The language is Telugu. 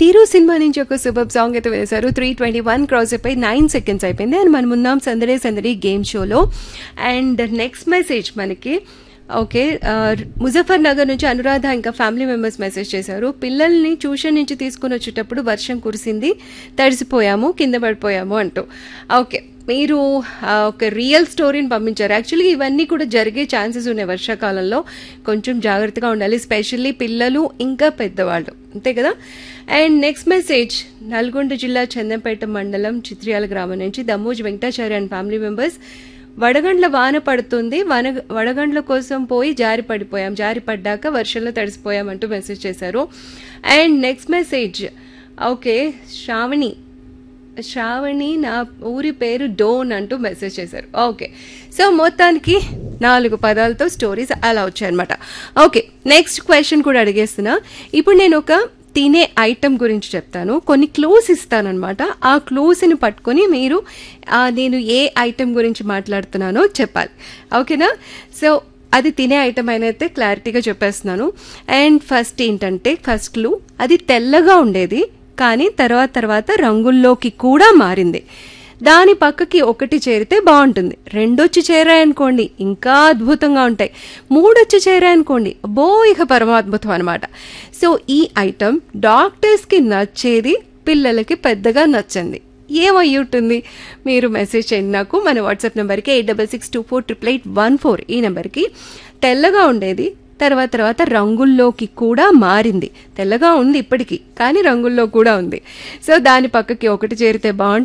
తీరు సినిమా నుంచి ఒక సూపర్ సాంగ్ అయితే వేశారు త్రీ ట్వంటీ వన్ క్రాస్ అయిపోయి నైన్ సెకండ్స్ అయిపోయింది అండ్ మనం ఉన్నాం సందడే సందడి గేమ్ షోలో అండ్ నెక్స్ట్ మెసేజ్ మనకి ఓకే ఆ, ముజఫర్ నగర్ నుంచి అనురాధ ఇంకా ఫ్యామిలీ మెంబర్స్ మెసేజ్ చేశారు పిల్లల్ని ట్యూషన్ నుంచి తీసుకుని వచ్చేటప్పుడు వర్షం కురిసింది తడిసిపోయాము కింద పడిపోయాము అంటూ ఓకే మీరు ఆ, ఒక రియల్ స్టోరీని పంపించారు యాక్చువల్లీ ఇవన్నీ కూడా జరిగే ఛాన్సెస్ ఉన్నాయి వర్షాకాలంలో కొంచెం జాగ్రత్తగా ఉండాలి స్పెషల్లీ పిల్లలు ఇంకా పెద్దవాళ్ళు అంతే కదా అండ్ నెక్స్ట్ మెసేజ్ నల్గొండ జిల్లా చందంపేట మండలం చిత్రియాల గ్రామం నుంచి Dammoj Venkatacharya and family members వడగండ్ల వాన పడుతుంది వన వడగండ్ల కోసం పోయి జారి పడిపోయాం జారి పడ్డాక వర్షంలో తడిసిపోయాం అంటూ మెసేజ్ చేశారు and next message okay Sravani Sravani నా ఊరి పేరు డోన్ అంటూ మెసేజ్ చేశారు ఓకే సో మొత్తానికి నాలుగు పదాలతో స్టోరీస్ అలా వచ్చాయన్నమాట ఓకే నెక్స్ట్ క్వశ్చన్ కూడా అడిగేస్తున్నా ఇప్పుడు నేను ఒక తినే ఐటమ్ గురించి చెప్తాను కొన్ని క్లూస్ ఇస్తానన్నమాట ఆ క్లూస్ని పట్టుకొని మీరు ఆ, నేను ఏ ఐటమ్ గురించి మాట్లాడుతున్నానో చెప్పాలి ఓకేనా సో అది తినే ఐటమ్ అయితే క్లారిటీగా చెప్పేస్తున్నాను అండ్ ఫస్ట్ ఏంటంటే ఫస్ట్ క్లూ అది తెల్లగా ఉండేది కానీ తర్వాత తర్వాత రంగుల్లోకి కూడా మారింది దాని పక్కకి ఒకటి చేరితే బాగుంటుంది రెండొచ్చి చేరాయనుకోండి ఇంకా అద్భుతంగా ఉంటాయి మూడొచ్చి చేరాయనుకోండి బో ఇక పరమాద్భుతం అనమాట సో ఈ ఐటమ్ డాక్టర్స్కి నచ్చేది పిల్లలకి పెద్దగా నచ్చంది ఏమై ఉంటుంది మీరు మెసేజ్ చేయండి నాకు మన వాట్సాప్ నెంబర్కి eight double six two four triple eight one four ఈ నెంబర్కి తెల్లగా ఉండేది తర్వాత తర్వాత రంగుల్లోకి కూడా మారింది తెల్లగా ఉంది ఇప్పటికీ కానీ రంగుల్లో కూడా ఉంది సో దాని పక్కకి ఒకటి చేరితే బాగుంటుంది